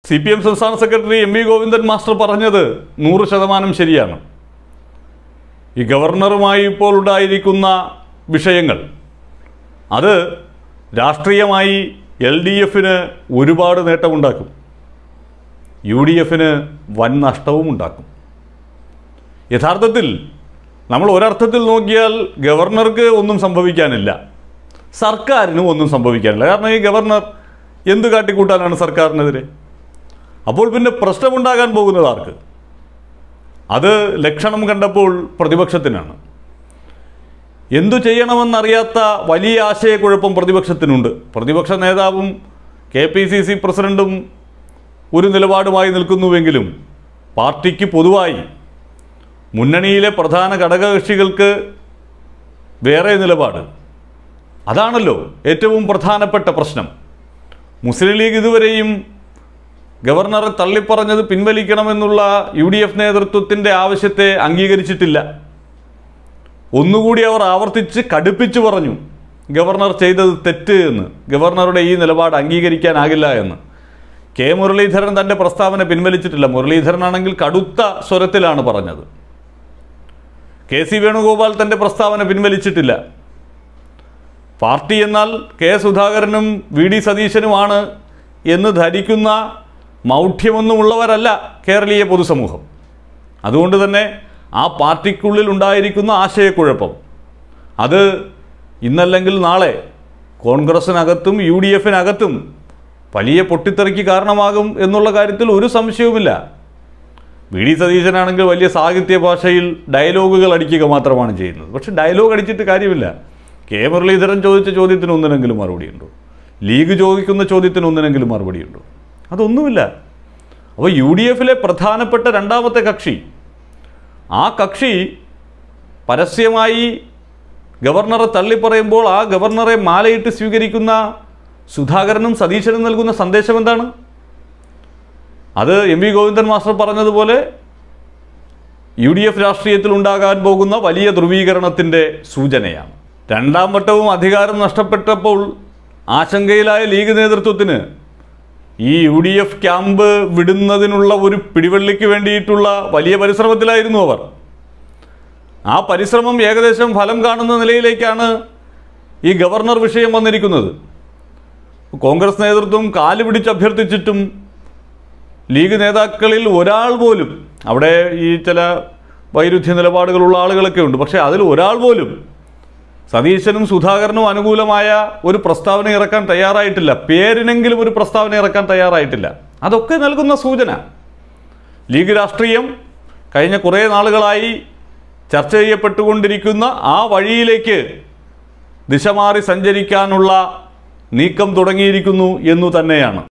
C P M സംസ്ഥാന secretary M V Govindan master പറഞ്ഞത് നൂറ് ശതമാനം ശരിയാണ് ഈ ഗവർണറുമായി ഇപ്പോൾ ഉണ്ടായിരിക്കുന്ന വിഷയങ്ങൾ അത് രാഷ്ട്രീയമായി എൽ ഡി എഫിന് ഒരുപാട് നേട്ടമുണ്ടാക്കും യു ഡി എഫിന് വൻ നഷ്ടവും ഉണ്ടാക്കും യഥാർത്ഥത്തിൽ നമ്മൾ ഒരർത്ഥത്തിൽ നോക്കിയാൽ ഗവർണർക്ക് ഒന്നും സംഭവിക്കാനില്ല സർക്കാരിനും ഒന്നും സംഭവിക്കാനില്ല കാരണം ഈ ഗവർണർ എന്ത് കാട്ടിക്കൂട്ടാനാണ് സർക്കാരിനെതിരെ അപ്പോൾ പിന്നെ പ്രശ്നമുണ്ടാകാൻ പോകുന്നത് ആർക്ക് അത് ലക്ഷണം കണ്ടപ്പോൾ പ്രതിപക്ഷത്തിനാണ് എന്തു ചെയ്യണമെന്നറിയാത്ത വലിയ ആശയക്കുഴപ്പം പ്രതിപക്ഷത്തിനുണ്ട് പ്രതിപക്ഷ നേതാവും കെ പി സി സി പ്രസിഡൻറ്റും ഒരു നിലപാടുമായി നിൽക്കുന്നുവെങ്കിലും പാർട്ടിക്ക് പൊതുവായി മുന്നണിയിലെ പ്രധാന ഘടകകക്ഷികൾക്ക് വേറെ നിലപാട് അതാണല്ലോ ഏറ്റവും പ്രധാനപ്പെട്ട പ്രശ്നം മുസ്ലിം ലീഗ് ഇതുവരെയും ഗവർണറെ തള്ളിപ്പറഞ്ഞത് പിൻവലിക്കണമെന്നുള്ള യു ഡി എഫ് നേതൃത്വത്തിൻ്റെ ആവശ്യത്തെ അംഗീകരിച്ചിട്ടില്ല ഒന്നുകൂടി അവർ ആവർത്തിച്ച് കടുപ്പിച്ചു പറഞ്ഞു ഗവർണർ ചെയ്തത് തെറ്റ് എന്ന് ഗവർണറുടെ ഈ നിലപാട് അംഗീകരിക്കാനാകില്ല എന്ന് കെ മുരളീധരൻ തൻ്റെ പ്രസ്താവന പിൻവലിച്ചിട്ടില്ല മുരളീധരനാണെങ്കിൽ കടുത്ത സ്വരത്തിലാണ് പറഞ്ഞത് കെ സി വേണുഗോപാൽ തൻ്റെ പ്രസ്താവന പിൻവലിച്ചിട്ടില്ല പാർട്ടി എന്നാൽ കെ സുധാകരനും വി ഡി സതീശനുമാണ് എന്ന് ധരിക്കുന്ന മൗഢ്യമൊന്നുമുള്ളവരല്ല കേരളീയ പൊതുസമൂഹം അതുകൊണ്ട് തന്നെ ആ പാർട്ടിക്കുള്ളിൽ ഉണ്ടായിരിക്കുന്ന ആശയക്കുഴപ്പം അത് ഇന്നല്ലെങ്കിൽ നാളെ കോൺഗ്രസിനകത്തും യു ഡി എഫിനകത്തും വലിയ പൊട്ടിത്തെറിക്ക് കാരണമാകും എന്നുള്ള കാര്യത്തിൽ ഒരു സംശയവുമില്ല വി ഡി സതീശനാണെങ്കിൽ വലിയ സാഹിത്യ ഭാഷയിൽ ഡയലോഗുകൾ അടിക്കുക മാത്രമാണ് ചെയ്യുന്നത് പക്ഷെ ഡയലോഗ് അടിച്ചിട്ട് കാര്യമില്ല കെ മുരളീധരൻ ചോദിച്ച ചോദ്യത്തിന് ഒന്നിനെങ്കിലും മറുപടിയുണ്ടോ ലീഗ് ചോദിക്കുന്ന ചോദ്യത്തിന് ഒന്നിനെങ്കിലും മറുപടിയുണ്ടോ അതൊന്നുമില്ല അപ്പോൾ യു ഡി എഫിലെ പ്രധാനപ്പെട്ട രണ്ടാമത്തെ കക്ഷി ആ കക്ഷി പരസ്യമായി ഗവർണറെ തള്ളിപ്പറയുമ്പോൾ ആ ഗവർണറെ മാലയിട്ട് സ്വീകരിക്കുന്ന സുധാകരനും സതീശനും നൽകുന്ന സന്ദേശം എന്താണ് അത് എം വി ഗോവിന്ദൻ മാസ്റ്റർ പറഞ്ഞതുപോലെ യു ഡി എഫ് രാഷ്ട്രീയത്തിൽ ഉണ്ടാകാൻ പോകുന്ന വലിയ ധ്രുവീകരണത്തിൻ്റെ സൂചനയാണ് രണ്ടാം വട്ടവും അധികാരം നഷ്ടപ്പെട്ടപ്പോൾ ആശങ്കയിലായ ലീഗ് നേതൃത്വത്തിന് ഈ യു ഡി എഫ് ക്യാമ്പ് വിടുന്നതിനുള്ള ഒരു പിടിവള്ളിക്ക് വേണ്ടിയിട്ടുള്ള വലിയ പരിശ്രമത്തിലായിരുന്നു അവർ ആ പരിശ്രമം ഏകദേശം ഫലം കാണുന്ന നിലയിലേക്കാണ് ഈ ഗവർണർ വിഷയം വന്നിരിക്കുന്നത് കോൺഗ്രസ് നേതൃത്വം കാല് പിടിച്ച് അഭ്യർത്ഥിച്ചിട്ടും ലീഗ് നേതാക്കളിൽ ഒരാൾ പോലും അവിടെ ഈ ചില വൈരുദ്ധ്യ നിലപാടുകളുള്ള ആളുകളൊക്കെ ഉണ്ട് പക്ഷേ അതിൽ ഒരാൾ പോലും സതീശനും സുധാകരനും അനുകൂലമായ ഒരു പ്രസ്താവന ഇറക്കാൻ തയ്യാറായിട്ടില്ല പേരിനെങ്കിലും ഒരു പ്രസ്താവന ഇറക്കാൻ തയ്യാറായിട്ടില്ല അതൊക്കെ നൽകുന്ന സൂചന ലീഗ് രാഷ്ട്രീയം കഴിഞ്ഞ കുറേ നാളുകളായി ചർച്ച ചെയ്യപ്പെട്ടുകൊണ്ടിരിക്കുന്ന ആ വഴിയിലേക്ക് ദിശ മാറി സഞ്ചരിക്കാനുള്ള നീക്കം തുടങ്ങിയിരിക്കുന്നു എന്നു തന്നെയാണ്